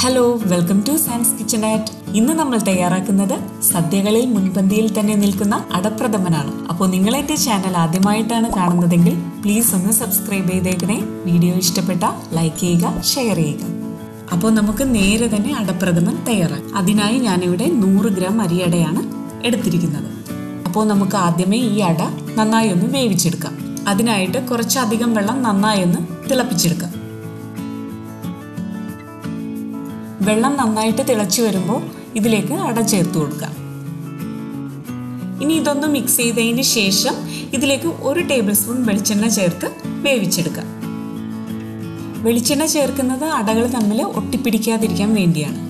hello welcome to science kitchen at ഇന്ന് നമ്മൾ തയ്യാറാക്കുന്നത് സദ്യകളിൽ മുൻപന്തിയിൽ തന്നെ നിൽക്കുന്ന അടപ്രഥമനാണ് അപ്പോൾ നിങ്ങൾ എൻ്റെ ചാനൽ ആദ്യമായിട്ടാണ് കാണുന്നതെങ്കിൽ പ്ലീസ് ഒന്ന് സബ്സ്ക്രൈബ് ചെയ്തേക്കണേ വീഡിയോ ഇഷ്ടപ്പെട്ട ലൈക്ക് ചെയ്യുക ഷെയർ ചെയ്യുക അപ്പോൾ നമുക്ക് നേരെ തന്നെ അടപ്രഥമൻ തയ്യാറാക്കാം അതിനായി ഞാനിവിടെ നൂറ് ഗ്രാം അരിയടയാണ് എടുത്തിരിക്കുന്നത് അപ്പോൾ നമുക്ക് ആദ്യമേ ഈ അട നന്നായി ഒന്ന് വേവിച്ചെടുക്കാം അതിനായിട്ട് കുറച്ചധികം വെള്ളം നന്നായി ഒന്ന് തിളപ്പിച്ചെടുക്കാം വെള്ളം നന്നായിട്ട് തിളച്ചു വരുമ്പോൾ ഇതിലേക്ക് അട ചേർത്ത് കൊടുക്കാം ഇനി ഇതൊന്ന് മിക്സ് ചെയ്തതിന് ശേഷം ഇതിലേക്ക് ഒരു ടേബിൾ സ്പൂൺ വെളിച്ചെണ്ണ ചേർത്ത് വേവിച്ചെടുക്കാം വെളിച്ചെണ്ണ ചേർക്കുന്നത് അടകൾ തമ്മിൽ ഒട്ടിപ്പിടിക്കാതിരിക്കാൻ വേണ്ടിയാണ്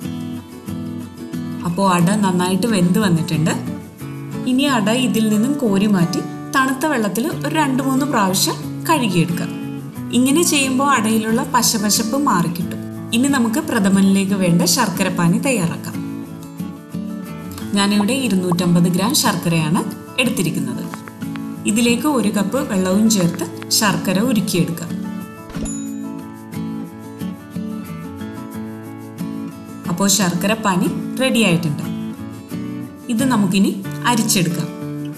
അപ്പോൾ അട നന്നായിട്ട് വെന്ത് വന്നിട്ടുണ്ട് ഇനി അട ഇതിൽ നിന്നും കോരി മാറ്റി തണുത്ത വെള്ളത്തിൽ ഒരു രണ്ട് മൂന്ന് പ്രാവശ്യം കഴുകിയെടുക്കാം ഇങ്ങനെ ചെയ്യുമ്പോൾ അടയിലുള്ള പശപശപ്പ് മാറിക്കിട്ടും ഇനി നമുക്ക് പ്രഥമനിലേക്ക് വേണ്ട ശർക്കരപ്പാനി തയ്യാറാക്കാം ഞാനിവിടെ ഇരുന്നൂറ്റമ്പത് ഗ്രാം ശർക്കരയാണ് എടുത്തിരിക്കുന്നത് ഇതിലേക്ക് ഒരു കപ്പ് വെള്ളവും ചേർത്ത് ശർക്കര ഉരുക്കിയെടുക്കാം അപ്പോൾ ശർക്കര പാനി റെഡി ആയിട്ടുണ്ട് ഇത് നമുക്കിനി അരിച്ചെടുക്കാം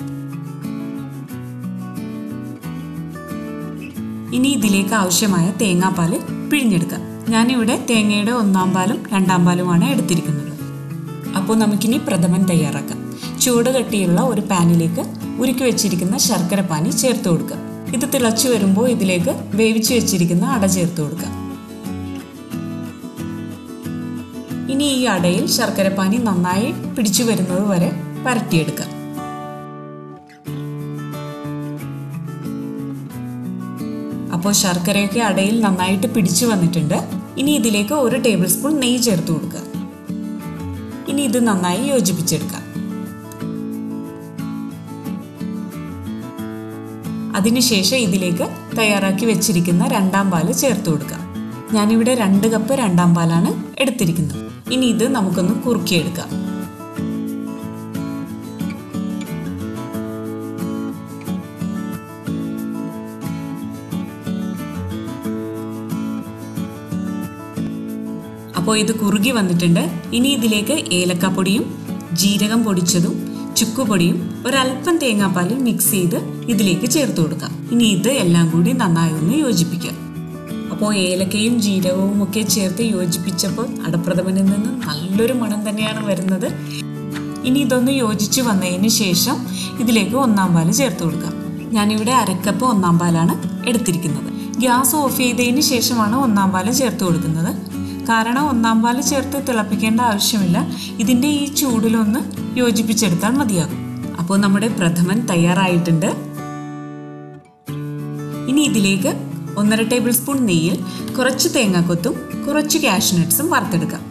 ഇനി ഇതിലേക്ക് ആവശ്യമായ തേങ്ങാപ്പാൽ പിഴിഞ്ഞെടുക്കാം ഞാനിവിടെ തേങ്ങയുടെ ഒന്നാം പാലും രണ്ടാം പാലുമാണ് എടുത്തിരിക്കുന്നത് അപ്പോൾ നമുക്കിനി പ്രഥമൻ തയ്യാറാക്കാം ചൂട് കട്ടിയുള്ള ഒരു പാനിലേക്ക് ഉരുക്കി വെച്ചിരിക്കുന്ന ശർക്കര പാനി ചേർത്ത് കൊടുക്കുക ഇത് തിളച്ചു വരുമ്പോൾ ഇതിലേക്ക് വേവിച്ചു വെച്ചിരിക്കുന്ന അട ചേർത്ത് കൊടുക്കുക ഇനി ഈ അടയിൽ ശർക്കരപ്പാനി നന്നായി പിടിച്ചു വരുന്നത് വരെ പരട്ടിയെടുക്കാം അപ്പോൾ ശർക്കരയൊക്കെ അടയിൽ നന്നായിട്ട് പിടിച്ചു വന്നിട്ടുണ്ട് ഇനി ഇതിലേക്ക് ഒരു ടേബിൾ സ്പൂൺ നെയ്യ് ചേർത്ത് കൊടുക്കുക ഇനി ഇത് നന്നായി യോജിപ്പിച്ചെടുക്കാം അതിനുശേഷം ഇതിലേക്ക് തയ്യാറാക്കി വെച്ചിരിക്കുന്ന രണ്ടാം പാല് ചേർത്ത് കൊടുക്കാം ഞാനിവിടെ രണ്ട് കപ്പ് രണ്ടാം പാലാണ് എടുത്തിരിക്കുന്നത് ഇനി ഇത് നമുക്കൊന്ന് കുറുക്കിയെടുക്കാം അപ്പോൾ ഇത് കുറുകി വന്നിട്ടുണ്ട് ഇനി ഇതിലേക്ക് ഏലക്കാപ്പൊടിയും ജീരകം പൊടിച്ചതും ചുക്കുപൊടിയും ഒരല്പം തേങ്ങാപ്പാലും മിക്സ് ചെയ്ത് ഇതിലേക്ക് ചേർത്ത് കൊടുക്കാം ഇനി ഇത് എല്ലാം കൂടി നന്നായി ഒന്ന് യോജിപ്പിക്കാം അപ്പോൾ ഏലക്കയും ജീരകവും ഒക്കെ ചേർത്ത് യോജിപ്പിച്ചപ്പോൾ അടപ്രഥമനിൽ നിന്ന് നല്ലൊരു മണം തന്നെയാണ് വരുന്നത് ഇനി ഇതൊന്ന് യോജിച്ച് വന്നതിന് ശേഷം ഇതിലേക്ക് ഒന്നാം പാല് ചേർത്ത് കൊടുക്കാം ഞാനിവിടെ അരക്കപ്പ് ഒന്നാം പാലാണ് എടുത്തിരിക്കുന്നത് ഗ്യാസ് ഓഫ് ചെയ്തതിന് ശേഷമാണ് ഒന്നാം പാല് ചേർത്ത് കൊടുക്കുന്നത് കാരണം ഒന്നാം പാല് ചേർത്ത് തിളപ്പിക്കേണ്ട ആവശ്യമില്ല ഇതിൻ്റെ ഈ ചൂടിലൊന്ന് യോജിപ്പിച്ചെടുത്താൽ മതിയാകും അപ്പോൾ നമ്മുടെ പ്രഥമൻ തയ്യാറായിട്ടുണ്ട് ഇനി ഇതിലേക്ക് ഒന്നര ടേബിൾ സ്പൂൺ നെയ്യിൽ കുറച്ച് തേങ്ങാക്കൊത്തും കുറച്ച് കാഷ്നട്ട്സും വറുത്തെടുക്കാം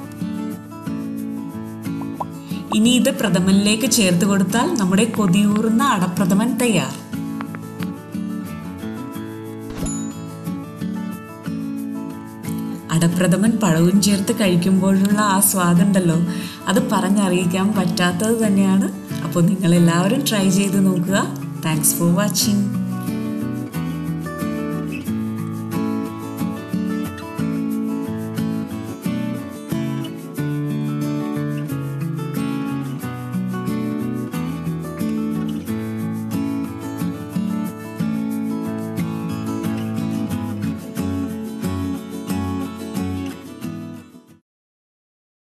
ഇനി ഇത് പ്രഥമനിലേക്ക് ചേർത്ത് കൊടുത്താൽ നമ്മുടെ കൊതിയൂറുന്ന അടപ്രഥമൻ തയ്യാർ അടപ്രഥമൻ പഴവും ചേർത്ത് കഴിക്കുമ്പോഴുള്ള ആ സ്വാദുണ്ടല്ലോ അത് പറഞ്ഞറിയിക്കാൻ പറ്റാത്തത് തന്നെയാണ് അപ്പോൾ നിങ്ങൾ എല്ലാവരും ട്രൈ ചെയ്ത് നോക്കുക താങ്ക്സ് ഫോർ വാച്ചിങ്